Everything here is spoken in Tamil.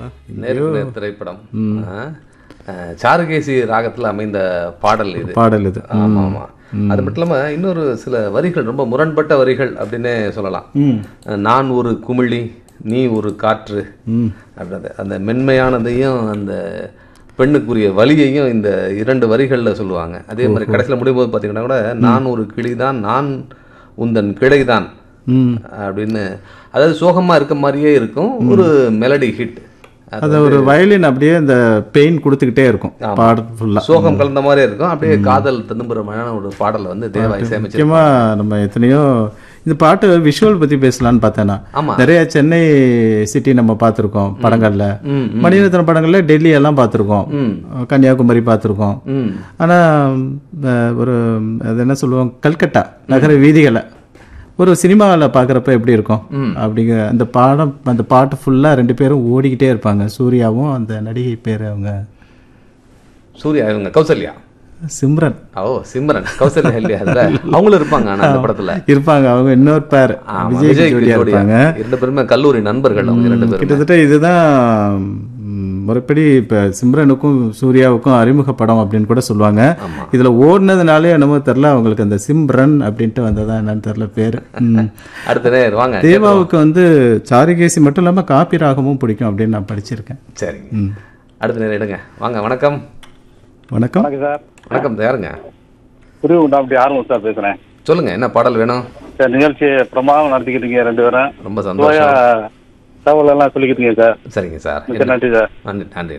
நேருக்கு நேர் திரைப்படம் ஆ. அஹ், சாருகேசி ராகத்துல அமைந்த பாடல் இது பாடல் இது ஆமா ஆமா அது மட்டும் இல்லாம இன்னொரு சில வரிகள் ரொம்ப முரண்பட்ட வரிகள் அப்படின்னே சொல்லலாம் ம் நான் ஒரு குமிழி நீ ஒரு காற்று ம் அப்படின்றது அந்த மென்மையானதையும் அந்த பெண்ணுக்குரிய வலியையும் இந்த இரண்டு வரிகளில் சொல்லுவாங்க அதே மாதிரி கடைசியில் முடியும் போது பார்த்தீங்கன்னா கூட நான் ஒரு கிளிதான் நான் உந்தன் கிளைதான் ம் அப்படின்னு அதாவது சோகமா இருக்க மாதிரியே இருக்கும் ஒரு மெலடி ஹிட் அது ஒரு வயலின் அப்படியே இந்த பெயின் கொடுத்துக்கிட்டே இருக்கும் பாடல் ஃபுல்லாக சோகம் கலந்த மாதிரி இருக்கும் அப்படியே காதல் தந்தும்புறமான ஒரு பாடலை வந்து தேவா இசையமைச்சு முக்கியமாக நம்ம எத்தனையோ இந்த பாட்டு விஷுவல் பற்றி பேசலான்னு பார்த்தேன்னா ஆமா நிறைய சென்னை சிட்டி நம்ம பார்த்துருக்கோம் படங்கள்ல ம் ம், மணிரத்னம் படங்கள்ல டெல்லி எல்லாம் பார்த்துருக்கோம் ம் கன்னியாகுமரி பார்த்துருக்கோம் ம் ஆனால் ஒரு அது என்ன சொல்லுவோம் கல்கட்டா நகர வீதிகளை ஒரு சினிமாவில் பார்க்குறப்ப எப்படி இருக்கும் ம். அப்படிங்கிற அந்த பாடம் அந்த பாட்டு ஃபுல்லாக ரெண்டு பேரும் ஓடிக்கிட்டே இருப்பாங்க சூர்யாவும் அந்த நடிகை பேர் அவங்க சூர்யா இவங்க கௌசல்யா சிம்ரன் ஓ சிம்ரன் கௌசல்யா இல்லையா அதுல அவங்களும் இருப்பாங்க ஆனா அந்த படத்துல இருப்பாங்க அவங்க இன்னொரு பேர் ஆமா, விஜய் விஜய் ஜோடியா ஜோடியா. இருப்பாங்க இரண்டு பேருமே கல்லூரி நண்பர்கள் அவங்க ரெண்டு பேரும் கிட்டத்தட்ட இதுதான் ம், முறைப்படி இப்போ சிம்ரனுக்கும் சூர்யாவுக்கும் அறிமுக படம் அப்படின்னு கூட சொல்லுவாங்க ஆமா இதுல ஓடுனதுனாலே என்னமோ தெரில அவங்களுக்கு அந்த சிம்ரன் அப்படின்ட்டு வந்ததா என்னன்னு தெரில பேர் ம். அடுத்த நேர் வாங்க தேவாவுக்கு வந்து சாருகேசி மட்டும் இல்லாம காப்பி ராகமும் பிடிக்கும் அப்படின்னு நான் படிச்சிருக்கேன் சரிங்க ம். அடுத்த நேரம் எடுங்க வாங்க வணக்கம் வணக்கம் வணக்கம் சார் வணக்கம் தயாருங்க புது உண்டாம்பட்டி ஆர்வம் சார் பேசுறேன் சொல்லுங்க என்ன பாடல் வேணும் சார் நிகழ்ச்சி பிரமாதம் நடத்திக்கிட்டீங்க ரெண்டு பேரும் ரொம்ப சுவையா சந்தோஷம் தகவல் எல்லாம் சொல்லிக்கிட்டீங்க சார் சரிங்க சார் மிக்க நன்றி சார் நன்றி நன்றி